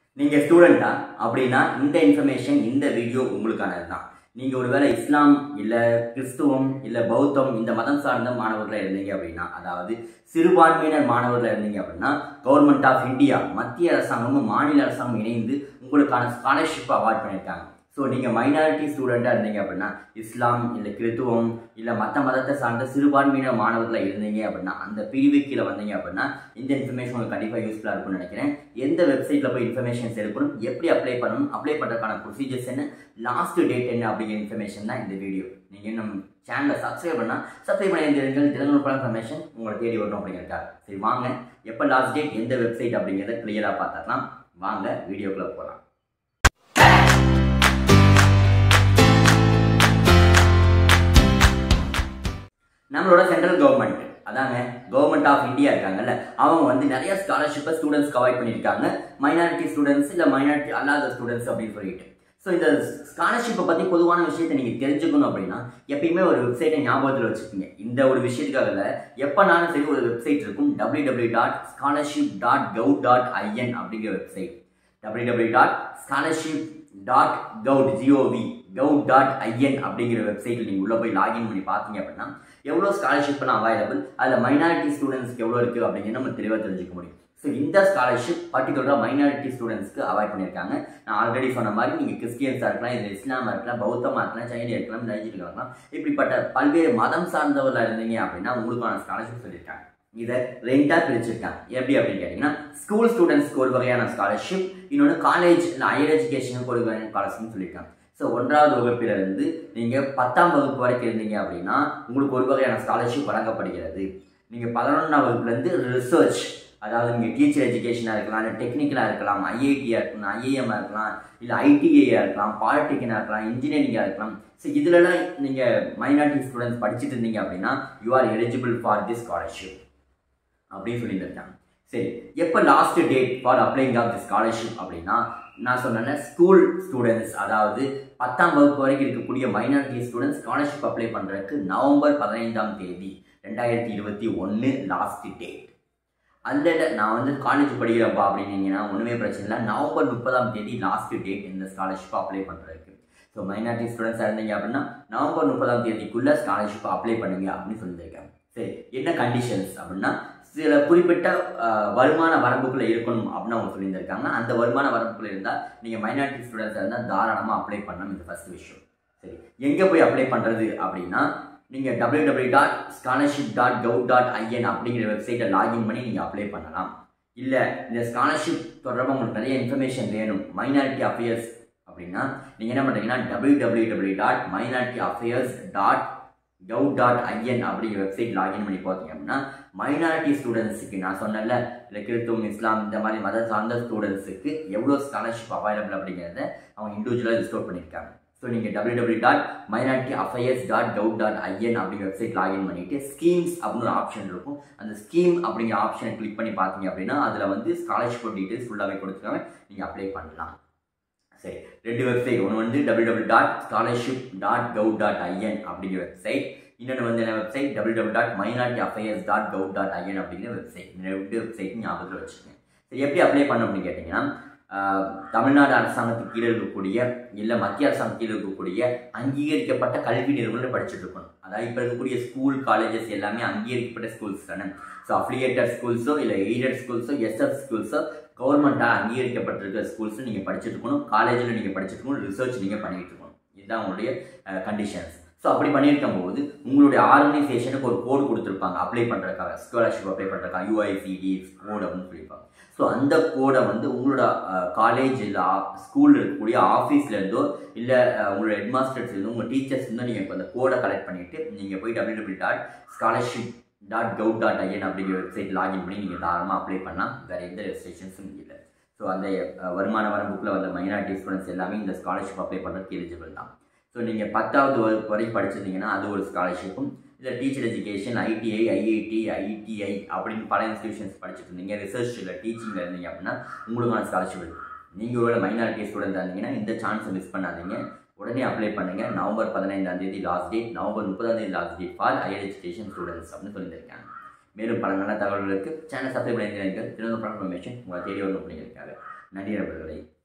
நீங்கள் ஸ்டூடெண்ட்டா அப்படின்னா இந்த இன்ஃபர்மேஷன் இந்த வீடியோ உங்களுக்கானது தான் நீங்கள் ஒருவேளை இஸ்லாம் இல்லை கிறிஸ்துவம் இல்லை பௌத்தம் இந்த மதம் சார்ந்த மாணவர்களாக இருந்தீங்க அப்படின்னா அதாவது சிறுபான்மையினர் மாணவர்களாக இருந்தீங்க அப்படின்னா கவர்மெண்ட் ஆஃப் இந்தியா மத்திய அரசாங்கமும் மாநில அரசாங்கம் இணைந்து உங்களுக்கான ஸ்காலர்ஷிப் அவார்ட் பண்ணியிருக்காங்க ஸோ நீங்கள் மைனாரிட்டி ஸ்டூடெண்ட்டாக இருந்தீங்க அப்படின்னா இஸ்லாம் இல்லை கிறித்துவம் இல்லை மற்ற மதத்தை சார்ந்த சிறுபான்மையினர் மாணவர்களாக இருந்தீங்க அப்படின்னா அந்த பிரிவு கீழே வந்தீங்க அப்படின்னா இந்த இன்ஃபர்மேஷன் உங்களுக்கு கண்டிப்பாக யூஸ்ஃபுல்லாக இருக்கும்னு நினைக்கிறேன் எந்த வெப்சைட்டில் போய் இன்ஃபர்மேஷன்ஸ் எடுக்கணும் எப்படி அப்ளை பண்ணணும் அப்ளை பண்ணுறதுக்கான ப்ரொசீஜர்ஸ் என்ன லாஸ்ட் டேட் என்ன அப்படிங்கிற இன்ஃபர்மேஷன் தான் இந்த வீடியோ நீங்கள் நம்ம சேனலை சப்ஸ்கிரைப் பண்ணால் சப்ஸ்கிரைப் பண்ணி இருந்தீர்கள் தினமும் பல இன்ஃபர்மேஷன் உங்களை தேடி வரணும் அப்படிங்கிறக்காக சரி வாங்க எப்போ லாஸ்ட் டேட் எந்த வெப்சைட் அப்படிங்கிறத கிளியராக பார்த்துக்கலாம் வாங்க வீடியோக்குள்ளே போகலாம் நம்மளோட சென்ட்ரல் கவர்மெண்ட் அதாங்க கவர்மெண்ட் ஆஃப் இந்தியா இருக்காங்கல்ல அவங்க வந்து நிறைய ஸ்காலர்ஷிப்பை ஸ்டூடெண்ட்ஸ்க்கு அவாய்ட் பண்ணியிருக்காங்க மைனாரிட்டி ஸ்டூடெண்ட்ஸ் இல்லை மைனாரிட்டி அல்லாத ஸ்டூடெண்ட்ஸ் அப்படின்னு சொல்லிட்டு ஸோ இந்த ஸ்காலர்ஷிப்பை பற்றி பொதுவான விஷயத்தை நீங்கள் தெரிஞ்சுக்கணும் அப்படின்னா எப்பயுமே ஒரு வெப்சைட்டை ஞாபகத்தில் வச்சுக்கோங்க இந்த ஒரு விஷயத்துக்காக இல்லை எப்போனாலும் சரி ஒரு வெப்சைட் இருக்கும் W W dot scholarship dot gov dot IN அப்படிங்கிற website W W dot scholarship dot govt GOV govt dot IN அப்படிங்கிற வெப்சைட்டில் நீங்கள் உள்ளே போய் லாகின் பண்ணி பார்த்தீங்க அப்படின்னா எவ்வளோ ஸ்காலர்ஷிப்லாம் அவைலபிள் அதில் மைனாரிட்டி ஸ்டூடெண்ட்ஸ்க்கு எவ்வளோ இருக்குது அப்படிங்கிறது நம்ம தெளிவாக தெரிஞ்சுக்க முடியும் ஸோ இந்த ஸ்காலர்ஷிப் பர்டிகுலராக மைனாரிட்டி ஸ்டூடெண்ட்ஸ்க்கு அவாய்ட் பண்ணியிருக்காங்க நான் ஆல்ரெடி சொன்ன மாதிரி நீங்கள் கிறிஸ்டியன்ஸாக இருக்கலாம் இது இஸ்லாமாக இருக்கலாம் பௌத்தமாக இருக்கலாம் சைனியாக இருக்கலாம் நைஜீரியா இருக்கலாம் இப்படிப்பட்ட பல்வேறு மதம் சார்ந்தவர்களாக இருந்தீங்க அப்படின்னா உங்களுக்கான ஸ்காலர்ஷிப் சொல்லியிருக்காங்க இதை ரெண்டாக பிரிச்சிருக்காங்க எப்படி அப்படின்னு கேட்டிங்கன்னா ஸ்கூல் ஸ்டூடெண்ட்ஸ்க்கு ஒரு வகையான ஸ்காலர்ஷிப் இன்னொன்று காலேஜ் இல்லை ஹையர் எஜுகேஷனுக்கு ஒரு வகையான ஸ்காலர்ஷிப்னு சொல்லியிருக்காங்க ஸோ ஒன்றாவது வகுப்பிலிருந்து நீங்கள் பத்தாம் வகுப்பு வரைக்கும் இருந்தீங்க அப்படின்னா உங்களுக்கு ஒரு வகையான ஸ்காலர்ஷிப் வழங்கப்படுகிறது நீங்கள் பதினொன்றாம் வகுப்புலேருந்து ரிசர்ச் அதாவது நீங்கள் டீச்சர் எஜுகேஷனாக இருக்கலாம் இல்லை டெக்னிக்கலாக இருக்கலாம் ஐஐடியாக இருக்கலாம் ஐஏஎம்மாக இருக்கலாம் இல்லை ஐடிஐயாக இருக்கலாம் பாலிடெக்னாக இருக்கலாம் இன்ஜினியரிங்காக இருக்கலாம் ஸோ இதிலலாம் நீங்கள் மைனாரிட்டி ஸ்டூடெண்ட்ஸ் படிச்சுட்டு இருந்தீங்க அப்படின்னா you are eligible for this scholarship அப்படின்னு சொல்லியிருந்திருக்காங்க சரி எப்போ last date for applying of the scholarship அப்படின்னா நான் சொன்னேன் ஸ்கூல் ஸ்டூடெண்ட்ஸ் அதாவது பத்தாம் வகுப்பு வரைக்கும் இருக்கக்கூடிய மைனாரிட்டி ஸ்டூடெண்ட்ஸ் ஸ்காலர்ஷிப் அப்ளை பண்ணுறதுக்கு நவம்பர் பதினைந்தாம் தேதி ரெண்டாயிரத்தி இருபத்தி ஒன்று லாஸ்ட் டேட் அதில் நான் வந்து காலேஜ் படிக்கிறப்பா அப்படின்னீங்கன்னா ஒன்றுமே பிரச்சனை இல்லை நவம்பர் முப்பதாம் தேதி லாஸ்ட் டேட் இந்த ஸ்காலர்ஷிப் அப்ளை பண்ணுறதுக்கு ஸோ மைனாரிட்டி ஸ்டூடெண்ட்ஸாக இருந்தீங்க அப்படின்னா நவம்பர் முப்பதாம் தேதிக்குள்ளே ஸ்காலர்ஷிப் அப்ளை பண்ணுங்க அப்படின்னு சொல்லியிருக்காங்க சரி என்ன கண்டிஷன்ஸ் அப்படின்னா சில குறிப்பிட்ட வருமான வரம்புக்குள்ளே இருக்கணும் அப்படின்னு அவங்க சொல்லியிருந்திருக்காங்க அந்த வருமான வரம்புக்குள்ளே இருந்தால் நீங்கள் மைனாரிட்டி ஸ்டூடெண்ட்ஸாக இருந்தால் தாராளமாக அப்ளை பண்ணணும் இந்த ஃபஸ்ட் விஷயம் சரி எங்கே போய் அப்ளை பண்ணுறது அப்படின்னா நீங்கள் W W dot scholarship dot gov dot IN அப்படிங்கிற வெப்சைட்டை லாகின் பண்ணி நீங்கள் அப்ளை பண்ணலாம் இல்லை இந்த ஸ்காலர்ஷிப் தொடர்பாக உங்களுக்கு நிறைய இன்ஃபர்மேஷன் வேணும் மைனாரிட்டி அஃபேர்ஸ் அப்படின்னா நீங்கள் என்ன பண்ணுறீங்கன்னா W W W dot minority affairs dot gov dot IN அப்படிங்கிற வெப்சைட் லாகின் பண்ணி பார்த்தீங்க அப்படின்னா மைனாரிட்டி ஸ்டூடெண்ட்ஸுக்கு நான் சொன்னல இல்லை கிறித்துவம் இஸ்லாம் இந்த மாதிரி மத சார்ந்த ஸ்டூடெண்ட்ஸுக்கு எவ்வளோ ஸ்காலர்ஷிப் அவைலபிள் அப்படிங்கிறத அவங்க இண்டிவிஜுவலாக ஸ்டோர் பண்ணியிருக்காங்க ஸோ நீங்கள் W W dot minority affairs dot gov dot IN அப்படிங்கிற வெப்சைட் லாகின் பண்ணிவிட்டு ஸ்கீம்ஸ் அப்படின்னு ஒரு ஆப்ஷன் இருக்கும் அந்த ஸ்கீம் அப்படிங்கிற ஆப்ஷனை கிளிக் பண்ணி பார்த்தீங்க அப்படின்னா அதில் வந்து ஸ்காலர்ஷிப் டீட்டெயில்ஸ் ஃபுல்லாகவே கொடுத்துருக்காங்க நீங்கள் அப்ளை பண்ணலாம் சரி ரெண்டு வெப்சைட் ஒன்று வந்து W W dot scholarship dot gov dot IN அப்படிங்கிற வெப்சைட் இன்னொன்று வந்து என்ன website W W dot minority affairs dot gov dot IN அப்படிங்கிற வெப்சைட் இந்த ரெண்டு வெப்சைட் ஞாபகத்தில் வச்சுக்கோங்க சரி எப்படி அப்ளை பண்ண அப்படின்னு கேட்டிங்கன்னா தமிழ்நாடு அரசாங்கத்துக்கு கீழே இருக்கக்கூடிய இல்லை மத்திய அரசாங்கத்துக்கு கீழே இருக்கக்கூடிய அங்கீகரிக்கப்பட்ட கல்வி நிறுவனங்கள் படிச்சுட்டு இருக்கணும் அதாவது இப்போ இருக்கக்கூடிய ஸ்கூல் காலேஜஸ் எல்லாமே அங்கீகரிக்கப்பட்ட ஸ்கூல்ஸ் தானே ஸோ அஃபிலியேட்டட் ஸ்கூல்ஸோ இல்லை எய்டட் ஸ்கூல்ஸோ எஸ்எஃப் ஸ்கூல்ஸோ கவர்மெண்ட்டால் அங்கீகரிக்கப்பட்டிருக்க ஸ்கூல்ஸும் நீங்கள் படிச்சுட்டு இருக்கணும் காலேஜில் நீங்கள் படிச்சுட்டு இருக்கணும் ரிசர்ச் நீங்கள் பண்ணிட்டு இருக்கணும் இதுதான் உங்களுடைய கண்டிஷன்ஸ் ஸோ அப்படி பண்ணியிருக்கும் போது உங்களுடைய ஆர்கனைசேஷனுக்கு ஒரு கோடு கொடுத்துருப்பாங்க அப்ளை பண்ணுறதுக்காக ஸ்காலர்ஷிப் அப்ளை பண்ணுறதுக்காக யூஐசிடி கோட் அப்படின்னு சொல்லியிருப்பாங்க ஸோ அந்த கோடை வந்து உங்களோட காலேஜ் இல்லை ஸ்கூலில் இருக்கக்கூடிய ஆஃபீஸ்லேருந்தோ இல்லை உங்களோட ஹெட்மாஸ்டர்ஸ்லேருந்தோ உங்கள் டீச்சர்ஸ்லேருந்தோ நீங்கள் இப்போ அந்த கோடை கலெக்ட் பண்ணிவிட்டு நீங்கள் போய் W W dot scholarship dot gov dot IN அப்படிங்கிற வெப்சைட் லாகின் பண்ணி நீங்கள் தாராளமாக அப்ளை பண்ணலாம் வேறு எந்த ரெஜிஸ்ட்ரேஷன்ஸும் இல்லை ஸோ அந்த வருமான வரம்புக்குள்ளே வந்த மைனாரிட்டி ஸ்டூடெண்ட்ஸ் எல்லாமே இந்த ஸ்காலர்ஷிப் அப்ளை பண்ணுறதுக்கு எலிஜிபிள் தான் ஸோ நீங்கள் பத்தாவது வகுப்பு வரைக்கும் படிச்சிருந்தீங்கன்னா அது ஒரு ஸ்காலர்ஷிப்பும் இல்லை teacher education ITI IIT ITI அப்படின்னு பல இன்ஸ்டியூஷன்ஸ் படிச்சுட்டு இருந்தீங்க ரிசர்ச் இல்லை டீச்சிங்கில் இருந்தீங்க அப்படின்னா உங்களுக்கான ஸ்காலர்ஷிப் இருக்குது நீங்கள் ஒரு மைனாரிட்டி ஸ்டூடெண்ட்டாக இருந்தீங்கன்னா இந்த சான்ஸை மிஸ் பண்ணாதீங்க உடனே அப்ளை பண்ணுங்கள் நவம்பர் பதினைந்தாம் தேதி லாஸ்ட் டேட் நவம்பர் முப்பதாம் தேதி last date for higher education students அப்படின்னு சொல்லியிருக்காங்க மேலும் பல நல்ல தகவல்களுக்கு சேனல் சப்ஸ்கிரைப் பண்ணியிருக்கீங்க திரும்ப இன்ஃபர்மேஷன் உங்களை தேடி வரணும் அப்படிங்கிறதுக்காக நன்றி நண்பர்களே